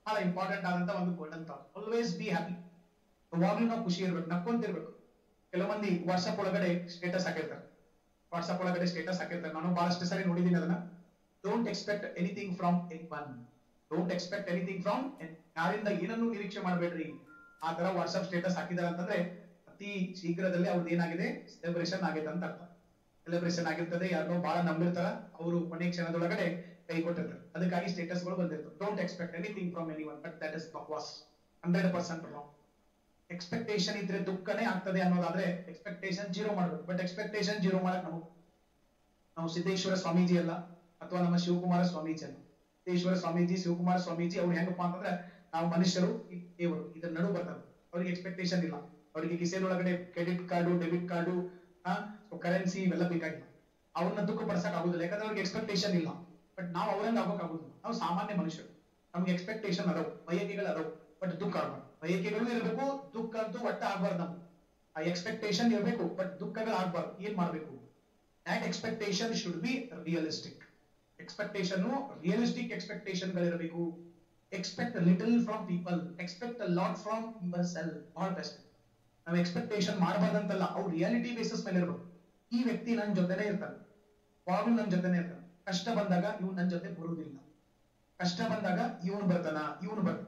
ಬಹಳ ಇಂಪಾರ್ಟೆಂಟ್ ಆದಂತ ಒಂದು golden thought always be happy ಯಾವಾಗ್ಲೂ ನಾವು ಖುಷಿ ಇರ್ಬೇಕು ನಕ್ಕೊಂತಿರ್ಬೇಕು ಕೆಲವು ಮಂದಿ ವಾಟ್ಸ್ಆಪ್ ಒಳಗಡೆ ಸ್ಟೇಟಸ್ ಹಾಕಿರ್ತಾರೆ ವಾಟ್ಸ್ಆಪ್ ಒಳಗಡೆ ಸ್ಟೇಟಸ್ ಹಾಕಿರ್ತಾರೆ ನಾನು ಬಹಳಷ್ಟು ಸಾರಿ ನೋಡಿದ್ದೀನಿ ಅದನ್ನ don't expect anything from any one don't expect anything from ಯಾರಿಂದ ಏನನ್ನು ನಿರೀಕ್ಷೆ ಮಾಡಬೇಡ್ರಿ ಆ ತರ ವಾಟ್ಸ್ಆಪ್ ಸ್ಟೇಟಸ್ ಹಾಕಿದಾರೆ ಅಂತಂದ್ರೆ ಅತಿ ಶೀಘ್ರದಲ್ಲಿ ಅವ್ರದ್ದು ಏನಾಗಿದೆ ಸೆಲೆಬ್ರೇಷನ್ ಆಗಿದೆ ಅಂತ ಅರ್ಥ ಸೆಲೆಬ್ರೇಷನ್ ಆಗಿರ್ತದೆ ಯಾರನ್ನೋ ಬಹಳ ನಂಬಿರ್ತಾರ ಅವರು ಕೊನೆ ಕ್ಷಣದೊಳಗಡೆ ಕೈ ಕೊಟ್ಟಿರ್ತಾರೆ ಅದಕ್ಕಾಗಿ ಸ್ಟೇಟಸ್ ಗಳು ಬಂದಿರ್ತವೆ don't expect anything from any one but that is was hundred percent wrong expectation ಇದ್ರೆ ದುಃಖನೇ ಆಗ್ತದೆ ಅನ್ನೋದಾದ್ರೆ ಎಕ್ಸ್ಪೆಕ್ಟೇಷನ್ ಜೀರೋ ಮಾಡ್ಬೇಕು ಬಟ್ ಎಕ್ಸ್ಪೆಕ್ಟೇಷನ್ ಜೀರೋ ಮಾಡಕ್ ನಾವು ನಾವು ಸಿದ್ದೇಶ್ವರ ಸ್ವಾಮೀಜಿ ಅಲ್ಲ ಅಥವಾ ನಮ್ಮ ಶಿವಕುಮಾರ ಸ್ವಾಮೀಜಿ ಅಲ್ಲ ಸಿದ್ದೇಶ್ವರ ಸ್ವಾಮೀಜಿ ಶಿವಕುಮಾರ ಸ್ವಾಮೀಜಿ ಅವ್ರು ಹೆಂಗಪ್ಪ ಅಂತಂದ್ರೆ ನಾವು ಮನುಷ್ಯರು ಈ ದೇವರು ಇದ್ರ ನಡು ಬರ್ತಾರೆ ಅವ್ರಿಗೆ ಎಕ್ಸ್ಪೆಕ್ಟೇಷನ್ ಇಲ್ಲ ಅವರಿಗೆ ಕಿಸೆನೊಳಗಡೆ credit card debit card currency ಇವೆಲ್ಲ ಬೇಕಾಗಿಲ್ಲ ಅವ್ರನ್ನ ದುಃಖ ಪಡಿಸಕ್ ಆಗುದಿಲ್ಲ ಯಾಕಂದ್ರೆ ಅವ್ರಿಗೆ ಎಕ್ಸ್ಪೆಕ್ಟೇಷನ್ ಇಲ್ಲ ಬಟ್ ನಾವು ಅವ್ರಂಗ ಆಗೋಕ್ ಆಗುದಿಲ್ಲ ನಾವು ಸಾಮಾನ್ಯ ಮನುಷ್ಯರು ನಮ್ಗೆ ಎಕ್ಸ್ಪೆಕ್ಟೇಷನ್ ಅದಾವ ಬಯಕೆಗಳು ಅದಾವ ಬಟ್ ದುಃಖ ಆಗ್ಬಾರ್ದು ಬಯಕೆಗಳು ಇರಬೇಕು ದುಃಖ ಅಂತೂ ಒಟ್ಟ ಆಗ್ಬಾರ್ದು ನಮ್ಗೆ ಆ ಎಕ್ಸ್ಪೆಕ್ಟೇಷನ್ ಇರಬೇಕು ಬಟ್ ದುಃಖಗಳು ಆಗ್ಬಾರ್ದು ಏನ್ ಮಾಡ್ಬೇಕು that expectation should be realistic expectation realistic expectation ಗಳಿರಬೇಕು expect little from people expect lot from your self ಬಹಳ ಬೆಸ್ಟ್ ನಾವು ಎಕ್ಸ್ಪೆಕ್ಟೇಷನ್ ಮಾಡಬಾರ್ದಂತಲ್ಲ ಅವ್ರು ರಿಯಾಲಿಟಿ ಬೇಸಿಸ್ ಮೇಲೆ ಇರ್ಬೇಕು ಈ ವ್ಯಕ್ತಿ ನನ್ನ ಜೊತೆನೇ ಇರ್ತಾನೆ ಯಾವಾಗ್ಲೂ ನನ್ನ ಜೊತೆನೇ ಇರ್ತಾನೆ ಕಷ್ಟ ಬಂದಾಗ ಇವ್ನು ನನ್ನ ಜೊತೆ ಬರುವುದಿಲ್ಲ ಕಷ್ಟ ಬಂದಾಗ ಇವನು ಬರ್ತಾನ ಇವನು ಬರ್ತಾನ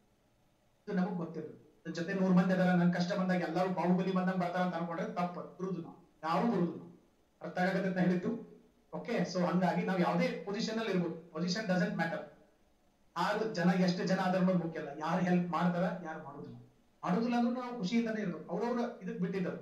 ಇದು ನಮಗ್ ಗೊತ್ತಿರಬೇಕು ನನ್ನ ಜೊತೆ ನೂರ್ ಮಂದಿ ಅದಾರ ನನ್ ಕಷ್ಟ ಬಂದಾಗ ಎಲ್ಲರೂ ಬಾಹುಬಲಿ ಬಂದಂಗ್ ಬರ್ತಾರ ಅಂತ ಅನ್ಕೊಂಡ್ರೆ ತಪ್ಪು ಬರುದು ನಾವು ಯಾರು ಬರುದು ನಾವು ಅರ್ಥ ಆಗತ್ತೆ ಅಂತ ಹೇಳಿದ್ದು ಓಕೆ ಸೊ ಹಂಗಾಗಿ ನಾವು ಯಾವುದೇ ಪೊಸಿಷನ್ ಅಲ್ಲಿ ಇರ್ಬೋದು ಪೊಸಿಷನ್ ಡಸಂಟ್ ಮ್ಯಾಟರ್ ಆಗ ಜನ ಎಷ್ಟು ಜನ ಅದ್ರ ಮೇಲೆ ಮುಖ್ಯ ಅಲ್ಲ ಯಾರು ಹೆಲ್ಪ್ ಮಾಡ್ತಾರ ಯಾರು ಮಾಡುದಿಲ್ಲ ಮಾಡುದಿಲ್ಲ ಅಂದ್ರೂ ನಾವು ಖುಷಿಯಿಂದಾನೇ ಇರ್ಬೇಕು ಅವ್ರವ್ರ ಇದಕ್ ಬಿಟ್ಟಿದ್ದಾರೆ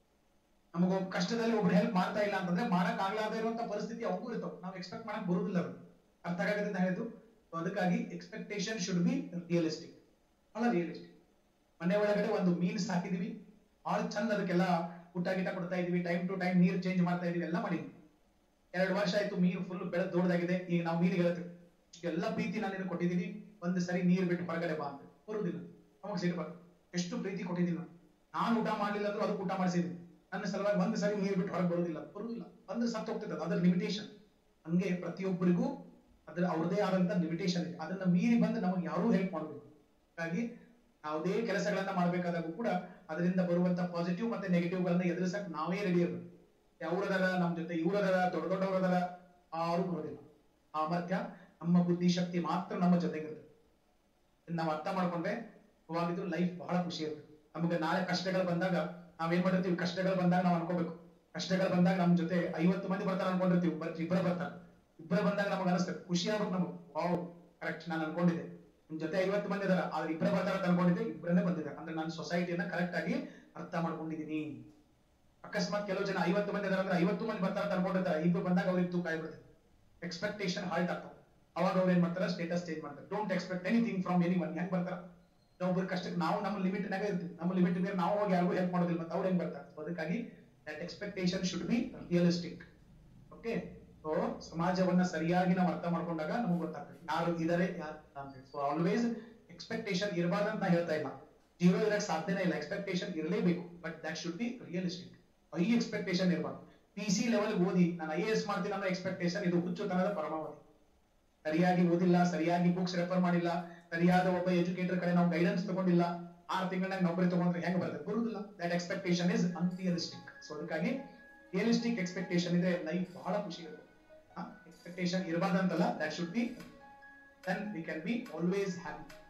ನಮಗ ಕಷ್ಟದಲ್ಲಿ ಒಬ್ರು ಹೆಲ್ಪ್ ಮಾಡ್ತಾ ಇಲ್ಲ ಅಂತಂದ್ರೆ ಮಾಡಕ್ ಆಗ್ಲಾರ್ದೇ ಇರುವಂತ ಪರಿಸ್ಥಿತಿ ಅವಗೂ ಇರ್ತಾವ ನಾವು ಎಕ್ಸ್ಪೆಕ್ಟ್ ಮಾಡಕ್ ಬರುದಿಲ್ಲ ಅದು ಅರ್ಥ ಆಗತ್ತೆ ಅಂತ ಹೇಳಿದ್ದು So ಅದಕ್ಕಾಗಿ ಎಕ್ಸ್ಪೆಕ್ಟೇಷನ್ ಶುಡ್ ಬಿ ರಿಯಲಿಸ್ಟಿಕ್ ಬಹಳ ರಿಯಲಿಸ್ಟಿಕ್ ಮನೆ ಒಳಗಡೆ ಒಂದು ಮೀನ್ಸ್ ಹಾಕಿದೀವಿ ಬಹಳ ಚಂದ ಅದಕ್ಕೆಲ್ಲ ಊಟ ಗೀಟ ಕೊಡ್ತಾ ಇದೀವಿ ಟೈಮ್ ಟು ಟೈಮ್ ನೀರ್ ಚೇಂಜ್ ಮಾಡ್ತಾ ಇದೀವಿ ಎಲ್ಲ ಮಾಡಿದ್ವಿ ಎರಡು ವರ್ಷ ಆಯ್ತು ಮೀನು ಫುಲ್ ಬೆಳೆದ್ ದೊಡ್ಡದಾಗಿದೆ ಈಗ ನಾವು ಮೀನಿಗೆ ಹೇಳ್ತೀವಿ ಇಷ್ಟೆಲ್ಲ ಪ್ರೀತಿ ನಾನು ನಿನಗೆ ಕೊಟ್ಟಿದ್ದೀನಿ ಒಂದು ಸರಿ ನೀರ್ ಬಿಟ್ಟು ಹೊರಗಡೆ ಬಾ ಅಂತ ಬರುದಿಲ್ಲ ಅವಾಗ ಸಿಟ್ಟು ಬರ್ತದೆ ಎಷ್ಟು ಪ್ರೀತಿ ಕೊಟ್ಟಿದ್ದೀನಿ ನಾನು ನಾನು ಊಟ ಮಾಡ್ಲಿಲ್ಲ ಅಂದ್ರೂ ಅದಕ್ಕೆ ಊಟ ಮಾಡಿಸಿದ್ದೀನಿ ನನ್ನ ಸಲುವಾಗಿ ಒಂದು ಸರಿ ನೀರ್ ಬಿಟ್ಟು ಹೊರಗೆ ಬರುದಿಲ್ಲ ಬರುದಿಲ್ಲ ಬಂದ್ರೆ ಸತ್ತು ಹೋಗ್ತದೆ ಅದರ ಲಿಮಿಟೇಷನ್ ಹಂಗೆ ಪ್ರತಿಯೊಬ್ಬರಿಗೂ ಅದ್ರ ಅವ್ರದೇ ಆದಂತ ಲಿಮಿಟೇಷನ್ ಇದೆ ಅದನ್ನ ಮೀರಿ ಬಂದು ನಮಗೆ ಯಾರೂ ಹೆಲ್ಪ್ ಮಾಡಬೇಕು ಹಾಗಾಗಿ ಯಾವುದೇ ಕೆಲಸಗಳನ್ನ ಮಾಡ್ಬೇಕಾದಾಗೂ ಕೂಡ ಅದರಿಂದ ಬರುವಂತ ಪಾಸಿಟಿವ್ ಮತ್ತೆ ನೆಗೆಟಿವ್ ಗಳನ್ನ ಎದುರಿಸಕ್ ನಾವೇ ರೆಡಿ ಇರಬೇಕು ಅವ್ರದಾರ ನಮ್ ಜೊತೆ ಇವ್ರದಾರ ದೊಡ್ಡ ದೊಡ್ಡವರದಾರ ಯಾರು ಬರೋದಿಲ್ಲ ಸಾಮರ್ಥ್ಯ ನಮ್ಮ ಬುದ್ಧಿಶಕ್ತಿ ಮಾತ್ರ ನಮ್ಮ ಜೊತೆಗಿರ್ತದೆ ಇದನ್ನ ನಾವು ಅರ್ಥ ಮಾಡ್ಕೊಂಡ್ರೆ ಅವಾಗಿದ್ದು ಲೈಫ್ ಬಹಳ ಖುಷಿ ಇರುತ್ತೆ ನಮಗೆ ನಾಳೆ ಕಷ್ಟಗಳು ಬಂದಾಗ ನಾವೇನ್ ಮಾಡಿರ್ತೀವಿ ಕಷ್ಟಗಳು ಬಂದಾಗ ನಾವು ಅನ್ಕೋಬೇಕು ಕಷ್ಟಗಳು ಬಂದಾಗ ನಮ್ ಜೊತೆ ಐವತ್ತು ಮಂದಿ ಬರ್ತಾರೆ ಅನ್ಕೊಂಡಿರ್ತೀವಿ ಬರೀ ಇಬ್ಬರ ಬರ್ತಾರೆ ಇಬ್ಬರ ಬಂದಾಗ ನಮಗೆ ಅನಿಸ್ತದೆ ಖುಷಿ ಆಗ್ಬೇಕು ನಮಗೆ ವಾವ್ ಕರೆಕ್ಟ್ ನಾನು ಅನ್ಕೊಂಡಿದ್ದೆ ನಿಮ್ ಜೊತೆ ಐವತ್ತು ಮಂದಿ ಇದಾರ ಆದ್ರೆ ಇಬ್ಬರ ಬರ್ತಾರ ಅಂತ ಅನ್ಕೊಂಡಿದ್ದೆ ಇಬ್ಬರನ್ನೇ ಬಂದಿದ್ದಾರೆ ಅಂದ್ರೆ ನಾನು ಸೊಸೈಟಿಯನ್ನ ಕರೆಕ್ಟ್ ಆಗಿ ಅರ್ಥ ಮಾಡ್ಕೊಂಡಿದೀನಿ ಅಕಸ್ಮಾತ್ ಕೆಲವು ಜನ ಐವತ್ತು ಮಂದಿ ಇದಾರೆ ಅಂದ್ರೆ ಐವತ್ತು ಮಂದಿ ಬರ್ತಾರ ಅಂತ ಅನ್ಕೊಂಡಿರ್ತಾರೆ ಇಬ್ರು ಬಂದಾಗ ಅವ್ರಿಗೆ ತೂಕ ಆಗ್ಬಿಡುತ್ತೆ ಎಕ್ಸ್ಪೆಕ್ಟೇಷನ್ ಹಾಲ್ಟ್ ಆಗ್ತಾವ ಅವಾಗ ಅವ್ರು ಏನ್ ಮಾಡ್ತಾರೆ ಸ್ಟೇಟಸ್ ಚೇಂಜ್ ಮಾಡ್ತಾರೆ don't expect anything from any anyone ಹೆಂಗ್ ಬರ್ತಾರ ಒಬ್ಬರು ಕಷ್ಟಕ್ಕೆ ನಾವು ನಮ್ಮ ಲಿಮಿಟ್ ನಾಗ ಇರ್ತೀವಿ ನಮ್ಮ ಲಿಮಿಟ್ ಮೇಲೆ ನಾವು ಹೋಗಿ ಯಾರಿಗೂ ಹೆಲ್ಪ್ ಮಾಡೋದಿಲ್ಲ ಮತ್ತೆ ಅವ್ರು ಹೆಂಗ್ ಬರ್ತಾರೆ So ಅದಕ್ಕಾಗಿ that expectation should be realistic okay so ಸಮಾಜವನ್ನ ಸರಿಯಾಗಿ ನಾವು ಅರ್ಥ ಮಾಡ್ಕೊಂಡಾಗ ನಮ್ಗೆ ಗೊತ್ತಾಗ್ತದೆ ಯಾರು ಇದಾರೆ ಯಾರು ಇಲ್ಲ ಅಂತ ಸೊ ಆಲ್ವೇಸ್ ಎಕ್ಸ್ಪೆಕ್ಟೇಷನ್ ಇರಬಾರ್ದು ಅಂತ ನಾ ಹೇಳ್ತಾ ಇಲ್ಲ ಜೀರೋ ಇರಕ್ ಸಾಧ್ಯನೇ ಇಲ್ಲ ಎಕ್ಸ್ಪೆಕ್ಟೇಷನ್ ಇರಲೇಬೇಕು but that should be realistic high expectation ಇರಬಾರ್ದು ಪಿ ಸಿ ಲೆವೆಲ್ ಓದಿ ನಾನು ಐ ಎಸ್ ಮಾಡ್ತೀನಿ ಅನ್ನೋ ಎಕ್ಸ್ಪೆಕ್ಟೇಷನ್ ಇದು ಹುಚ್ಚುತನದ ಪರಮಾವಧಿ ಸರಿಯಾಗಿ ಓದಿಲ್ಲ ಸರಿಯಾಗಿ ಬುಕ್ಸ್ ರೆಫರ್ ಮಾಡಿಲ್ಲ ಸರಿಯಾದ ಒಬ್ಬ ಎಜುಕೇಟರ್ ಕಡೆ ನಾವು ಗೈಡೆನ್ಸ್ ತಗೊಂಡಿಲ್ಲ ಆರು ತಿಂಗಳಾಗ ನೌಕರಿ ತಗೊಂಡ್ರೆ ಹೆಂಗ್ ಬರ್ತದೆ ಬರುದಿಲ್ಲ that expectation is unrealistic so ಅದಕ್ಕಾಗಿ ರಿಯಲಿಸ್ಟಿಕ್ ಎಕ್ಸ್ಪೆಕ್ಟೇಷನ್ ಇದೆ ಲೈಫ್ ಬಹಳ ಖುಷಿ ಇರುತ್ತೆ ಎಕ್ಸ್ಪೆಕ್ಟೇಷನ್ ಇರಬಾರ್ದಂತಲ್ಲ that should be then we can be always happy